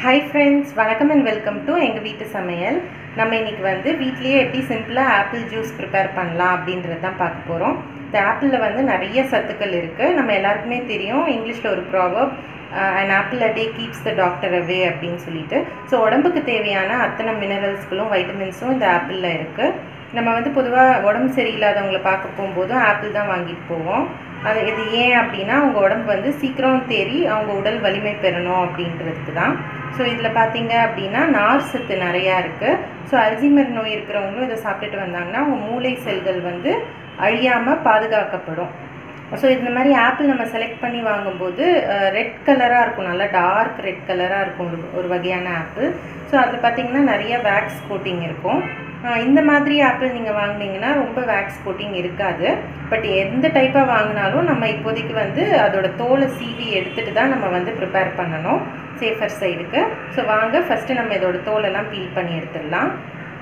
hi friends வணக்கம் and welcome to எங்கள் வீட்டு சமையல் நம்ம இன்னைக்கு வந்து வீட்லேயே எப்படி சிம்பிளாக ஆப்பிள் ஜூஸ் ப்ரிப்பேர் பண்ணலாம் அப்படின்றது தான் பார்க்க போகிறோம் இந்த ஆப்பிளில் வந்து நிறைய சத்துக்கள் இருக்குது நம்ம எல்லாருக்குமே தெரியும் இங்கிலீஷில் ஒரு proverb an apple a day keeps the doctor away அப்படின்னு சொல்லிட்டு ஸோ உடம்புக்கு தேவையான அத்தனை மினரல்ஸ்களும் வைட்டமின்ஸும் இந்த ஆப்பிளில் இருக்குது நம்ம வந்து பொதுவாக உடம்பு சரியில்லாதவங்களை பார்க்க போகும்போதும் ஆப்பிள் தான் வாங்கிட்டு போவோம் அது இது ஏன் அப்படின்னா அவங்க உடம்பு வந்து சீக்கிரம் தேறி அவங்க உடல் வலிமை பெறணும் அப்படின்றதுக்கு தான் ஸோ இதில் பார்த்தீங்க அப்படின்னா நார் சத்து நிறையா இருக்குது ஸோ அல்சீமர் நோய் இருக்கிறவங்களும் இதை சாப்பிட்டுட்டு வந்தாங்கன்னா அவங்க மூளை செல்கள் வந்து அழியாமல் பாதுகாக்கப்படும் ஸோ இந்த மாதிரி ஆப்பிள் நம்ம செலக்ட் பண்ணி வாங்கும்போது ரெட் கலராக இருக்கும் நல்லா டார்க் ரெட் கலராக இருக்கும் ஒரு ஒரு வகையான ஆப்பிள் ஸோ அதில் பார்த்தீங்கன்னா நிறைய வேக்ஸ் கோட்டிங் இருக்கும் இந்த மாதிரி ஆப்பிள் நீங்கள் வாங்கினீங்கன்னா ரொம்ப வேக்ஸ் கோட்டிங் இருக்காது பட் எந்த டைப்பாக வாங்கினாலும் நம்ம இப்போதைக்கு வந்து அதோட தோலை சீவி எடுத்துகிட்டு தான் நம்ம வந்து ப்ரிப்பேர் பண்ணணும் சேஃபர் சைடுக்கு ஸோ வாங்க ஃபஸ்ட்டு நம்ம இதோட தோலெல்லாம் பீல் பண்ணி எடுத்துடலாம்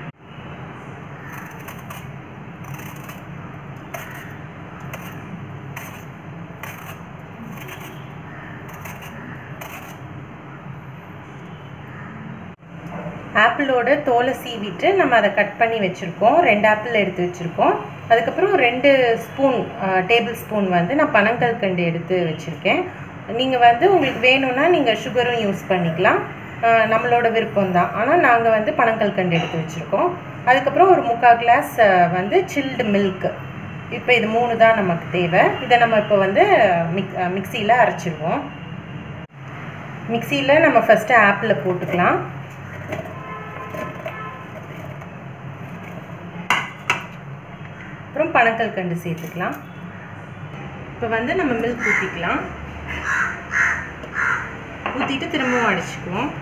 ஆப்பிளோட தோலை சீவிட்டு நம்ம அதை கட் பண்ணி வச்சுருக்கோம் ரெண்டு ஆப்பிள் எடுத்து வச்சுருக்கோம் அதுக்கப்புறம் ரெண்டு ஸ்பூன் டேபிள் ஸ்பூன் வந்து நான் பனங்கற்கண்டு எடுத்து வச்சுருக்கேன் நீங்கள் வந்து உங்களுக்கு வேணும்னா நீங்கள் சுகரும் யூஸ் பண்ணிக்கலாம் நம்மளோட விருப்பம் தான் ஆனால் நாங்கள் வந்து பனங்கற்கண்டு எடுத்து வச்சுருக்கோம் அதுக்கப்புறம் ஒரு முக்கால் கிளாஸ் வந்து சில்டு மில்க் இப்போ இது மூணு தான் நமக்கு தேவை இதை நம்ம இப்போ வந்து மிக் மிக்சியில் அரைச்சிடுவோம் மிக்சியில் நம்ம ஃபஸ்ட்டு ஆப்பிளை போட்டுக்கலாம் அப்புறம் பனக்கல் கண்டு சேர்த்துக்கலாம் இப்போ வந்து நம்ம மில்க் ஊற்றிக்கலாம் ஊற்றிட்டு திரும்பவும் அடிச்சுக்குவோம்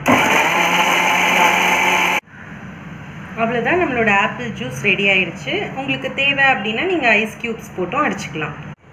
அவ்வளோதான் நம்மளோட ஆப்பிள் ஜூஸ் ரெடி ஆயிடுச்சு உங்களுக்கு தேவை அப்படின்னா நீங்கள் ஐஸ் க்யூப்ஸ் போட்டும் அடிச்சுக்கலாம்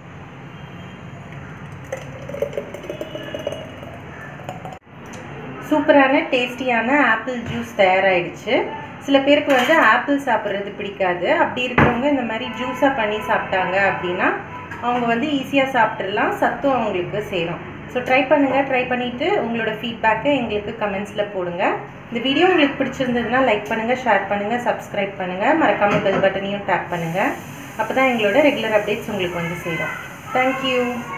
சூப்பரான டேஸ்டியான ஆப்பிள் ஜூஸ் தயாராகிடுச்சு சில பேருக்கு வந்து ஆப்பிள் சாப்பிட்றது பிடிக்காது அப்படி இருக்கிறவங்க இந்த மாதிரி ஜூஸாக பண்ணி சாப்பிட்டாங்க அப்படின்னா அவங்க வந்து ஈஸியாக சாப்பிட்றலாம் சத்தும் அவங்களுக்கு சேரும் ஸோ ட்ரை பண்ணுங்கள் ட்ரை பண்ணிவிட்டு உங்களோட ஃபீட்பேக்கை எங்களுக்கு கமெண்ட்ஸில் போடுங்க இந்த வீடியோ உங்களுக்கு பிடிச்சிருந்ததுன்னா லைக் பண்ணுங்கள் ஷேர் பண்ணுங்கள் சப்ஸ்கிரைப் பண்ணுங்கள் மறக்காமல் பெல் பட்டனையும் டேப் பண்ணுங்கள் அப்போ தான் எங்களோட ரெகுலர் அப்டேட்ஸ் உங்களுக்கு வந்து சேரும் தேங்க்யூ